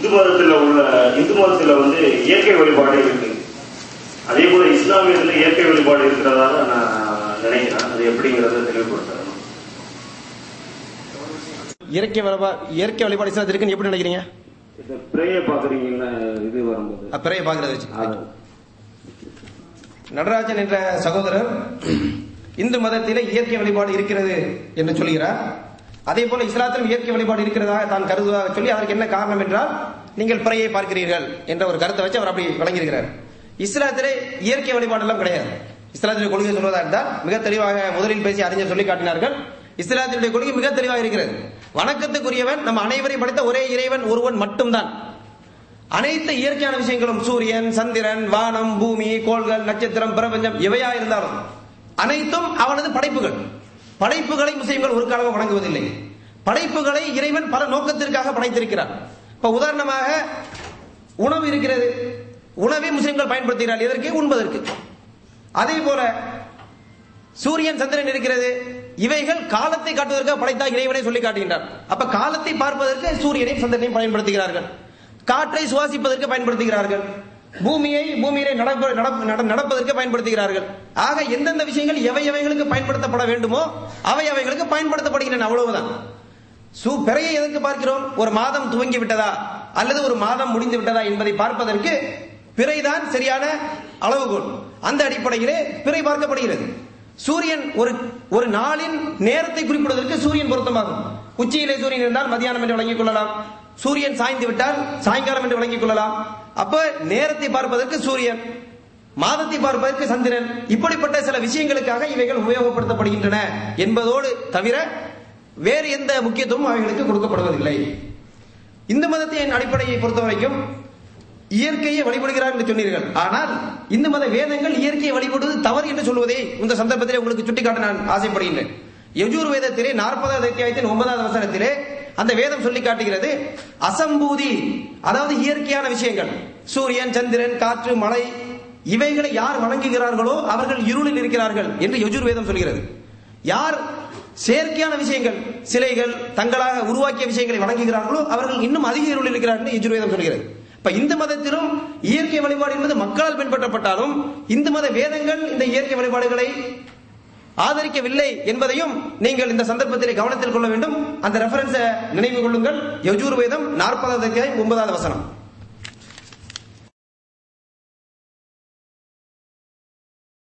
இந்து மதத்துல உள்ள இந்து மதத்துல வந்து இயற்கை வழிபாடு இருக்கு அதே போல இஸ்லாமியத்துல இயற்கை வழிபாடு இருக்கிறதாக நான் நினைக்கிறேன் அது எப்படிங்கிறத தெளிவுபடுத்தணும் இயற்கை வழிபாடு இயற்கை வழிபாடு இஸ்லாத்தில் இருக்குன்னு எப்படி நினைக்கிறீங்க இந்த பிரேய பாக்குறீங்கல்ல இது வரும்போது அப்பிறைய பாக்குறத வச்சு அது நடராஜன் என்ற சகோதரர் இந்து மதத்திலே இயற்கை வழிபாடு இருக்கிறது என்று சொல்கிறார் அதே போல இஸ்லாத்திலும் இயற்கை வழிபாடு இருக்கிறதாக தான் கருதுவதாக சொல்லி அதற்கு என்ன காரணம் என்றால் நீங்கள் பிறையை பார்க்கிறீர்கள் என்ற ஒரு கருத்தை வச்சு அவர் அப்படி வழங்கியிருக்கிறார் இஸ்லாத்திலே இயற்கை வழிபாடு எல்லாம் கிடையாது இஸ்லாத்தினுடைய கொள்கை சொல்வதா இருந்தால் மிக தெளிவாக முதலில் பேசி அறிஞர் சொல்லி காட்டினார்கள் இஸ்லாத்தினுடைய கொள்கை மிக தெளிவாக இருக்கிறது வணக்கத்துக்குரியவன் நம்ம அனைவரையும் படைத்த ஒரே இறைவன் ஒருவன் மட்டும்தான் அனைத்து இயற்கையான விஷயங்களும் சூரியன் சந்திரன் வானம் பூமி கோள்கள் நட்சத்திரம் பிரபஞ்சம் எவையா இருந்தாலும் அனைத்தும் அவனது படைப்புகள் படைப்புகளை முஸ்லிம்கள் ஒரு காலமும் வணங்குவதில்லை படைப்புகளை இறைவன் பல நோக்கத்திற்காக படைத்திருக்கிறார் இப்ப உதாரணமாக உணவு இருக்கிறது உணவை முஸ்லிம்கள் பயன்படுத்துகிறார்கள் எதற்கு உண்பதற்கு அதே போல சூரியன் சந்திரன் இருக்கிறது இவைகள் காலத்தை காட்டுவதற்காக படைத்தா இறைவனை சொல்லி காட்டுகின்றார் அப்ப காலத்தை பார்ப்பதற்கு சூரியனையும் சந்திரனையும் பயன்படுத்துகிறார்கள் காற்றை சுவாசிப்பதற்கு பயன்படுத்துகிறார்கள் பூமியை பூமியிலே நடப்ப- நடப்ப- நட- நடப்பதற்கு பயன்படுத்துகிறார்கள் ஆக எந்தெந்த விஷயங்கள் எவை எவைகளுக்கு பயன்படுத்தப்பட வேண்டுமோ அவை அவைகளுக்கு பயன்படுத்தப்படுகின்றன அவ்வளவுதான் சு பிறையை எதற்கு பார்க்கிறோம் ஒரு மாதம் துவங்கி விட்டதா அல்லது ஒரு மாதம் முடிந்து விட்டதா என்பதை பார்ப்பதற்கு பிறைதான் சரியான அளவுகோல் அந்த அடிப்படையிலே பிறை பார்க்கப்படுகிறது சூரியன் ஒரு ஒரு நாளின் நேரத்தை குறிப்பிடுவதற்கு சூரியன் பொருத்தமாகும் உச்சியிலே சூரியன் இருந்தால் மதியானம் என்று வழங்கிக் கொள்ளலாம் சூரியன் சாய்ந்து விட்டால் சாயங்காலம் என்று வழங்கிக் கொள்ளலாம் அப்ப நேரத்தை பார்ப்பதற்கு சூரியன் மாதத்தை பார்ப்பதற்கு சந்திரன் இப்படிப்பட்ட சில விஷயங்களுக்காக இவைகள் உபயோகப்படுத்தப்படுகின்றன என்பதோடு தவிர வேறு எந்த முக்கியத்துவமும் அவைகளுக்கு கொடுக்கப்படுவதில்லை இந்து மதத்தின் அடிப்படையை பொறுத்த வரைக்கும் இயற்கையை வழிபடுகிறார் என்று சொன்னீர்கள் ஆனால் இந்து மத வேதங்கள் இயற்கையை வழிபடுவது தவறு என்று சொல்வதை இந்த சந்தர்ப்பத்திலே உங்களுக்கு சுட்டிக்காட்ட நான் ஆசைப்படுகின்றேன் யஜூர் வேதத்திலே நாற்பதாவது அத்தியாயத்தின் ஒன்பதாவது வசனத்திலே அந்த வேதம் சொல்லி காட்டுகிறது அசம்பூதி அதாவது இயற்கையான விஷயங்கள் சூரியன் சந்திரன் காற்று மழை இவைகளை யார் வணங்குகிறார்களோ அவர்கள் இருளில் இருக்கிறார்கள் என்று யஜூர் வேதம் சொல்கிறது யார் செயற்கையான விஷயங்கள் சிலைகள் தங்களாக உருவாக்கிய விஷயங்களை வணங்குகிறார்களோ அவர்கள் இன்னும் அதிக இருளில் இருக்கிறார்கள் என்று யஜுர்வேதம் சொல்கிறது இப்ப இந்து மதத்திலும் இயற்கை வழிபாடு என்பது மக்களால் பின்பற்றப்பட்டாலும் இந்து மத வேதங்கள் இந்த இயற்கை வழிபாடுகளை ஆதரிக்கவில்லை என்பதையும் நீங்கள் இந்த சந்தர்ப்பத்தில் கவனத்தில் கொள்ள வேண்டும் அந்த ரெஃபரன்ஸை நினைவு கொள்ளுங்கள் யஜூர் வேதம் நாற்பதாவது அத்தியாயம் ஒன்பதாவது வசனம்